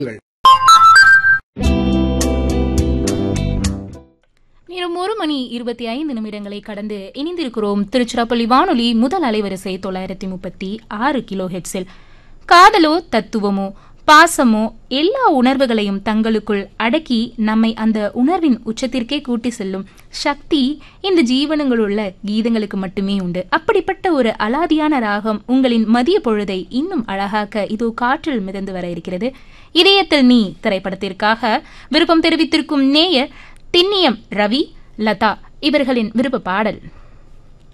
நேரம் ஒரு மணி இருபத்தி ஐந்து நிமிடங்களை கடந்து இணைந்திருக்கிறோம் திருச்சிராப்பள்ளி வானொலி முதல் அலைவரிசை தொள்ளாயிரத்தி முப்பத்தி ஆறு கிலோ ஹெட்ஸில் காதலோ தத்துவமோ பாசமோ எல்லா உணர்வுகளையும் தங்களுக்குள் அடக்கி நம்மை அந்த உணர்வின் உச்சத்திற்கே கூட்டி செல்லும் சக்தி இந்த ஜீவனங்களுள்ள கீதங்களுக்கு மட்டுமே உண்டு அப்படிப்பட்ட ஒரு அலாதியான ராகம் உங்களின் மதிய பொழுதை இன்னும் அழகாக்க இதோ காற்றில் மிதந்து வர இருக்கிறது இதயத்தில் நீ திரைப்படத்திற்காக விருப்பம் தெரிவித்திருக்கும் நேயர் திண்ணியம் ரவி லதா இவர்களின் விருப்ப பாடல்